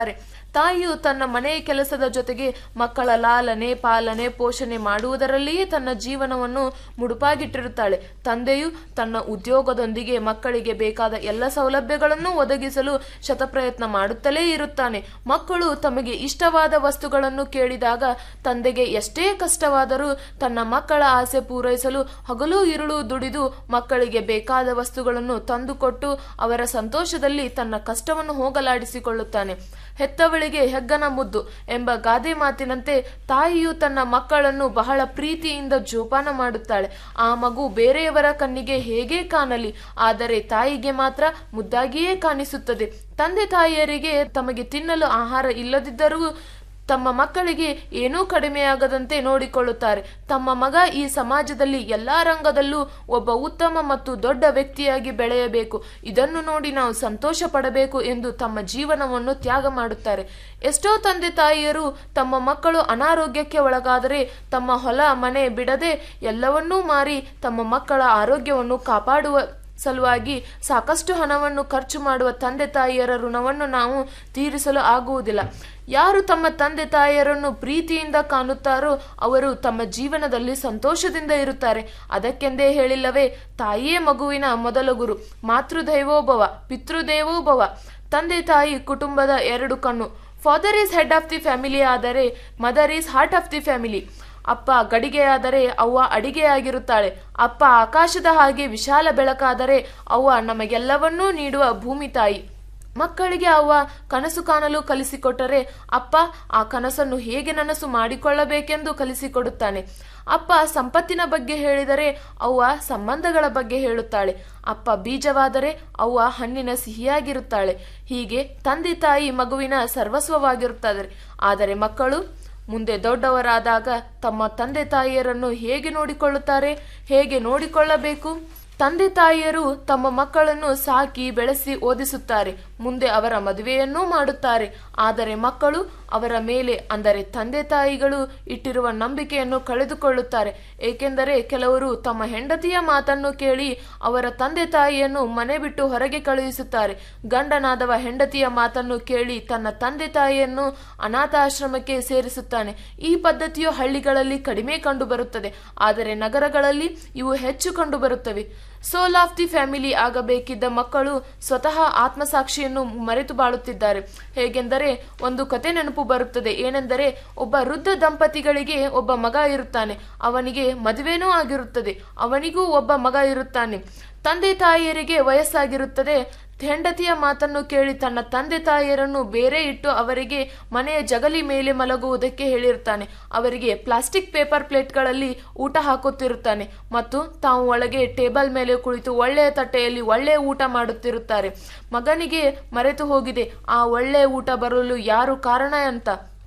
ತಾಯಿಯು ತನ್ನ ಮನೆಯ ಕೆಲಸದ ಜೊತೆಗೆ ಮಕ್ಕಳ ಲಾಲನೆ ಪಾಲನೆ ಪೋಷಣೆ ಮಾಡುವುದರಲ್ಲಿಯೇ ತನ್ನ ಜೀವನವನ್ನು ಮುಡುಪಾಗಿಟ್ಟಿರುತ್ತಾಳೆ ತಂದೆಯು ತನ್ನ ಉದ್ಯೋಗದೊಂದಿಗೆ ಮಕ್ಕಳಿಗೆ ಬೇಕಾದ ಎಲ್ಲ ಸೌಲಭ್ಯಗಳನ್ನು ಒದಗಿಸಲು ಶತಪ್ರಯತ್ನ ಮಾಡುತ್ತಲೇ ಇರುತ್ತಾನೆ ಮಕ್ಕಳು ತಮಗೆ ಇಷ್ಟವಾದ ವಸ್ತುಗಳನ್ನು ಕೇಳಿದಾಗ ತಂದೆಗೆ ಎಷ್ಟೇ ಕಷ್ಟವಾದರೂ ತನ್ನ ಮಕ್ಕಳ ಆಸೆ ಪೂರೈಸಲು ಹಗಲು ಇರುಳು ದುಡಿದು ಮಕ್ಕಳಿಗೆ ಬೇಕಾದ ವಸ್ತುಗಳನ್ನು ತಂದುಕೊಟ್ಟು ಅವರ ಸಂತೋಷದಲ್ಲಿ ತನ್ನ ಕಷ್ಟವನ್ನು ಹೋಗಲಾಡಿಸಿಕೊಳ್ಳುತ್ತಾನೆ ಹೆತ್ತವಳಿಗೆ ಹೆಗ್ಗನ ಮುದ್ದು ಎಂಬ ಗಾದೆ ಮಾತಿನಂತೆ ತಾಯಿಯು ತನ್ನ ಮಕ್ಕಳನ್ನು ಬಹಳ ಪ್ರೀತಿಯಿಂದ ಜೋಪಾನ ಮಾಡುತ್ತಾಳೆ ಆ ಮಗು ಬೇರೆಯವರ ಕಣ್ಣಿಗೆ ಹೇಗೆ ಕಾಣಲಿ ಆದರೆ ತಾಯಿಗೆ ಮಾತ್ರ ಮುದ್ದಾಗಿಯೇ ಕಾಣಿಸುತ್ತದೆ ತಂದೆ ತಾಯಿಯರಿಗೆ ತಮಗೆ ತಿನ್ನಲು ಆಹಾರ ಇಲ್ಲದಿದ್ದರೂ ತಮ್ಮ ಮಕ್ಕಳಿಗೆ ಏನೂ ಕಡಿಮೆಯಾಗದಂತೆ ನೋಡಿಕೊಳ್ಳುತ್ತಾರೆ ತಮ್ಮ ಮಗ ಈ ಸಮಾಜದಲ್ಲಿ ಎಲ್ಲಾ ರಂಗದಲ್ಲೂ ಒಬ್ಬ ಉತ್ತಮ ಮತ್ತು ದೊಡ್ಡ ವ್ಯಕ್ತಿಯಾಗಿ ಬೆಳೆಯಬೇಕು ಇದನ್ನು ನೋಡಿ ನಾವು ಸಂತೋಷ ಪಡಬೇಕು ಎಂದು ತಮ್ಮ ಜೀವನವನ್ನು ತ್ಯಾಗ ಮಾಡುತ್ತಾರೆ ಎಷ್ಟೋ ತಂದೆ ತಾಯಿಯರು ತಮ್ಮ ಮಕ್ಕಳು ಅನಾರೋಗ್ಯಕ್ಕೆ ಒಳಗಾದರೆ ತಮ್ಮ ಹೊಲ ಮನೆ ಬಿಡದೆ ಎಲ್ಲವನ್ನೂ ಮಾರಿ ತಮ್ಮ ಮಕ್ಕಳ ಆರೋಗ್ಯವನ್ನು ಕಾಪಾಡುವ ಸಲುವಾಗಿ ಸಾಕಷ್ಟು ಹಣವನ್ನು ಖರ್ಚು ಮಾಡುವ ತಂದೆ ತಾಯಿಯರ ಋಣವನ್ನು ನಾವು ತೀರಿಸಲು ಆಗುವುದಿಲ್ಲ ಯಾರು ತಮ್ಮ ತಂದೆ ತಾಯಿಯರನ್ನು ಪ್ರೀತಿಯಿಂದ ಕಾಣುತ್ತಾರೋ ಅವರು ತಮ್ಮ ಜೀವನದಲ್ಲಿ ಸಂತೋಷದಿಂದ ಇರುತ್ತಾರೆ ಅದಕ್ಕೆಂದೇ ಹೇಳಿಲ್ಲವೇ ತಾಯಿಯೇ ಮಗುವಿನ ಮೊದಲ ಗುರು ಮಾತೃದೈವೋಭವ ಪಿತೃದೇವೋಭವ ತಂದೆ ತಾಯಿ ಕುಟುಂಬದ ಎರಡು ಕಣ್ಣು father is head of the family ಆದರೆ mother is heart of the family ಅಪ್ಪ ಗಡಿಗೆಯಾದರೆ ಅವ್ವ ಅಡಿಗೆಯಾಗಿರುತ್ತಾಳೆ ಅಪ್ಪ ಆಕಾಶದ ಹಾಗೆ ವಿಶಾಲ ಬೆಳಕಾದರೆ ಅವ್ವ ನಮಗೆಲ್ಲವನ್ನೂ ನೀಡುವ ಭೂಮಿ ತಾಯಿ ಮಕ್ಕಳಿಗೆ ಅವ್ವ ಕನಸು ಕಾಣಲು ಕಲಿಸಿಕೊಟ್ಟರೆ ಅಪ್ಪ ಆ ಕನಸನ್ನು ಹೇಗೆ ನನಸು ಮಾಡಿಕೊಳ್ಳಬೇಕೆಂದು ಕಲಿಸಿಕೊಡುತ್ತಾನೆ ಅಪ್ಪ ಸಂಪತ್ತಿನ ಬಗ್ಗೆ ಹೇಳಿದರೆ ಅವ್ವ ಸಂಬಂಧಗಳ ಬಗ್ಗೆ ಹೇಳುತ್ತಾಳೆ ಅಪ್ಪ ಬೀಜವಾದರೆ ಅವ್ವ ಹಣ್ಣಿನ ಸಿಹಿಯಾಗಿರುತ್ತಾಳೆ ಹೀಗೆ ತಂದೆ ತಾಯಿ ಮಗುವಿನ ಸರ್ವಸ್ವವಾಗಿರುತ್ತಾರೆ ಆದರೆ ಮಕ್ಕಳು ಮುಂದೆ ದೊಡ್ಡವರಾದಾಗ ತಮ್ಮ ತಂದೆ ತಾಯಿಯರನ್ನು ಹೇಗೆ ನೋಡಿಕೊಳ್ಳುತ್ತಾರೆ ಹೇಗೆ ನೋಡಿಕೊಳ್ಳಬೇಕು ತಂದೆ ತಾಯಿಯರು ತಮ್ಮ ಮಕ್ಕಳನ್ನು ಸಾಕಿ ಬೆಳೆಸಿ ಓದಿಸುತ್ತಾರೆ ಮುಂದೆ ಅವರ ಮದುವೆಯನ್ನೂ ಮಾಡುತ್ತಾರೆ ಆದರೆ ಮಕ್ಕಳು ಅವರ ಮೇಲೆ ಅಂದರೆ ತಂದೆ ತಾಯಿಗಳು ಇಟ್ಟಿರುವ ನಂಬಿಕೆಯನ್ನು ಕಳೆದುಕೊಳ್ಳುತ್ತಾರೆ ಏಕೆಂದರೆ ಕೆಲವರು ತಮ್ಮ ಹೆಂಡತಿಯ ಮಾತನ್ನು ಕೇಳಿ ಅವರ ತಂದೆ ತಾಯಿಯನ್ನು ಮನೆ ಬಿಟ್ಟು ಹೊರಗೆ ಕಳುಹಿಸುತ್ತಾರೆ ಗಂಡನಾದವ ಹೆಂಡತಿಯ ಮಾತನ್ನು ಕೇಳಿ ತನ್ನ ತಂದೆ ತಾಯಿಯನ್ನು ಅನಾಥಾಶ್ರಮಕ್ಕೆ ಸೇರಿಸುತ್ತಾನೆ ಈ ಪದ್ಧತಿಯು ಹಳ್ಳಿಗಳಲ್ಲಿ ಕಡಿಮೆ ಕಂಡುಬರುತ್ತದೆ ಆದರೆ ನಗರಗಳಲ್ಲಿ ಇವು ಹೆಚ್ಚು ಕಂಡುಬರುತ್ತವೆ ಸೋಲ್ ಆಫ್ ದಿ ಫ್ಯಾಮಿಲಿ ಆಗಬೇಕಿದ್ದ ಮಕ್ಕಳು ಸ್ವತಃ ಆತ್ಮಸಾಕ್ಷಿಯನ್ನು ಮರೆತು ಬಾಳುತ್ತಿದ್ದಾರೆ ಹೇಗೆಂದರೆ ಒಂದು ಕತೆ ನೆನಪು ಬರುತ್ತದೆ ಏನೆಂದರೆ ಒಬ್ಬ ವೃದ್ಧ ದಂಪತಿಗಳಿಗೆ ಒಬ್ಬ ಮಗ ಇರುತ್ತಾನೆ ಅವನಿಗೆ ಮದುವೆನೂ ಆಗಿರುತ್ತದೆ ಅವನಿಗೂ ಒಬ್ಬ ಮಗ ಇರುತ್ತಾನೆ ತಂದೆ ತಾಯಿಯರಿಗೆ ವಯಸ್ಸಾಗಿರುತ್ತದೆ ಹೆಂಡತಿಯ ಮಾತನ್ನು ಕೇಳಿ ತನ್ನ ತಂದೆ ತಾಯಿಯರನ್ನು ಬೇರೆ ಇಟ್ಟು ಅವರಿಗೆ ಮನೆಯ ಜಗಲಿ ಮೇಲೆ ಮಲಗುವುದಕ್ಕೆ ಹೇಳಿರುತ್ತಾನೆ ಅವರಿಗೆ ಪ್ಲಾಸ್ಟಿಕ್ ಪೇಪರ್ ಪ್ಲೇಟ್ಗಳಲ್ಲಿ ಊಟ ಹಾಕುತ್ತಿರುತ್ತಾನೆ ಮತ್ತು ತಾವು ಒಳಗೆ ಟೇಬಲ್ ಮೇಲೆ ಕುಳಿತು ಒಳ್ಳೆಯ ತಟ್ಟೆಯಲ್ಲಿ ಒಳ್ಳೆಯ ಊಟ ಮಾಡುತ್ತಿರುತ್ತಾರೆ ಮಗನಿಗೆ ಮರೆತು ಹೋಗಿದೆ ಆ ಒಳ್ಳೆಯ ಊಟ ಬರಲು ಯಾರು ಕಾರಣ ಅಂತ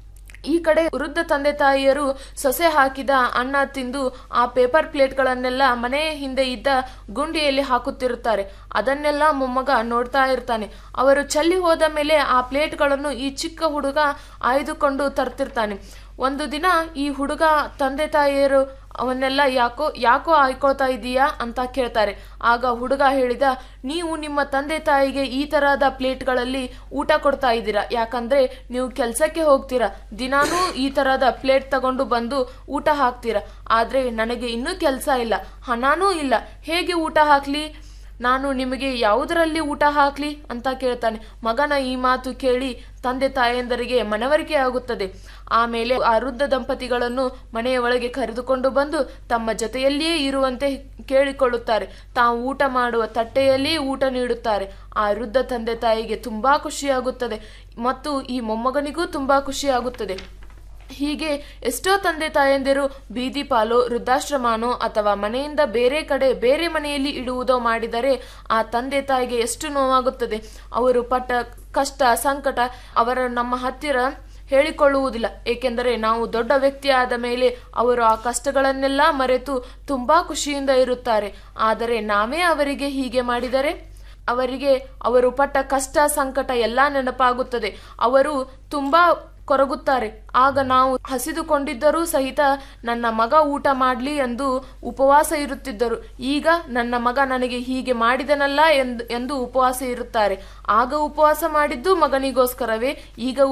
ಈ ಕಡೆ ವೃದ್ಧ ತಂದೆ ತಾಯಿಯರು ಸೊಸೆ ಹಾಕಿದ ಅನ್ನ ತಿಂದು ಆ ಪೇಪರ್ ಪ್ಲೇಟ್ಗಳನ್ನೆಲ್ಲ ಮನೆಯ ಹಿಂದೆ ಇದ್ದ ಗುಂಡಿಯಲ್ಲಿ ಹಾಕುತ್ತಿರುತ್ತಾರೆ ಅದನ್ನೆಲ್ಲ ಮೊಮ್ಮಗ ನೋಡ್ತಾ ಇರ್ತಾನೆ ಅವರು ಚಲ್ಲಿ ಹೋದ ಮೇಲೆ ಆ ಪ್ಲೇಟ್ಗಳನ್ನು ಈ ಚಿಕ್ಕ ಹುಡುಗ ಆಯ್ದುಕೊಂಡು ತರ್ತಿರ್ತಾನೆ ಒಂದು ದಿನ ಈ ಹುಡುಗ ತಂದೆ ತಾಯಿಯರು ಅವನ್ನೆಲ್ಲ ಯಾಕೋ ಯಾಕೋ ಆಯ್ಕೊಳ್ತಾ ಇದೀಯಾ ಅಂತ ಕೇಳ್ತಾರೆ ಆಗ ಹುಡುಗ ಹೇಳಿದ ನೀವು ನಿಮ್ಮ ತಂದೆ ತಾಯಿಗೆ ಈ ತರಹದ ಪ್ಲೇಟ್ಗಳಲ್ಲಿ ಊಟ ಕೊಡ್ತಾ ಇದ್ದೀರಾ ಯಾಕಂದ್ರೆ ನೀವು ಕೆಲಸಕ್ಕೆ ಹೋಗ್ತೀರಾ ದಿನಾನೂ ಈ ತರಹದ ಪ್ಲೇಟ್ ತಗೊಂಡು ಬಂದು ಊಟ ಹಾಕ್ತೀರಾ ಆದ್ರೆ ನನಗೆ ಇನ್ನೂ ಕೆಲಸ ಇಲ್ಲ ಹಣನೂ ಇಲ್ಲ ಹೇಗೆ ಊಟ ಹಾಕ್ಲಿ ನಾನು ನಿಮಗೆ ಯಾವುದರಲ್ಲಿ ಊಟ ಹಾಕ್ಲಿ ಅಂತ ಕೇಳ್ತಾನೆ ಮಗನ ಈ ಮಾತು ಕೇಳಿ ತಂದೆ ತಾಯಂದರಿಗೆ ಮನವರಿಕೆ ಆಗುತ್ತದೆ ಆಮೇಲೆ ಆ ವೃದ್ಧ ದಂಪತಿಗಳನ್ನು ಮನೆಯ ಒಳಗೆ ಕರೆದುಕೊಂಡು ಬಂದು ತಮ್ಮ ಜೊತೆಯಲ್ಲಿಯೇ ಇರುವಂತೆ ಕೇಳಿಕೊಳ್ಳುತ್ತಾರೆ ತಾವು ಊಟ ಮಾಡುವ ತಟ್ಟೆಯಲ್ಲಿಯೇ ಊಟ ನೀಡುತ್ತಾರೆ ಆ ವೃದ್ಧ ತಂದೆ ತಾಯಿಗೆ ತುಂಬಾ ಖುಷಿಯಾಗುತ್ತದೆ ಮತ್ತು ಈ ಮೊಮ್ಮಗನಿಗೂ ತುಂಬಾ ಖುಷಿಯಾಗುತ್ತದೆ ಹೀಗೆ ಎಷ್ಟೋ ತಂದೆ ತಾಯಂದಿರು ಬೀದಿ ಪಾಲು ವೃದ್ಧಾಶ್ರಮನೋ ಅಥವಾ ಮನೆಯಿಂದ ಬೇರೆ ಕಡೆ ಬೇರೆ ಮನೆಯಲ್ಲಿ ಇಡುವುದೋ ಮಾಡಿದರೆ ಆ ತಂದೆ ತಾಯಿಗೆ ಎಷ್ಟು ನೋವಾಗುತ್ತದೆ ಅವರು ಪಟ್ಟ ಕಷ್ಟ ಸಂಕಟ ಅವರ ನಮ್ಮ ಹತ್ತಿರ ಹೇಳಿಕೊಳ್ಳುವುದಿಲ್ಲ ಏಕೆಂದರೆ ನಾವು ದೊಡ್ಡ ವ್ಯಕ್ತಿ ಆದ ಮೇಲೆ ಅವರು ಆ ಕಷ್ಟಗಳನ್ನೆಲ್ಲ ಮರೆತು ತುಂಬಾ ಖುಷಿಯಿಂದ ಇರುತ್ತಾರೆ ಆದರೆ ನಾವೇ ಅವರಿಗೆ ಹೀಗೆ ಮಾಡಿದರೆ ಅವರಿಗೆ ಅವರು ಪಟ್ಟ ಕಷ್ಟ ಸಂಕಟ ಎಲ್ಲ ನೆನಪಾಗುತ್ತದೆ ಅವರು ತುಂಬಾ ಕೊರಗುತ್ತಾರೆ ಆಗ ನಾವು ಹಸಿದುಕೊಂಡಿದ್ದರೂ ಸಹಿತ ನನ್ನ ಮಗ ಊಟ ಮಾಡ್ಲಿ ಎಂದು ಉಪವಾಸ ಇರುತ್ತಿದ್ದರು ಈಗ ನನ್ನ ಮಗ ನನಗೆ ಹೀಗೆ ಮಾಡಿದನಲ್ಲ ಎಂದು ಎಂದು ಉಪವಾಸ ಇರುತ್ತಾರೆ ಆಗ ಉಪವಾಸ ಮಾಡಿದ್ದು ಮಗನಿಗೋಸ್ಕರವೇ ಈಗ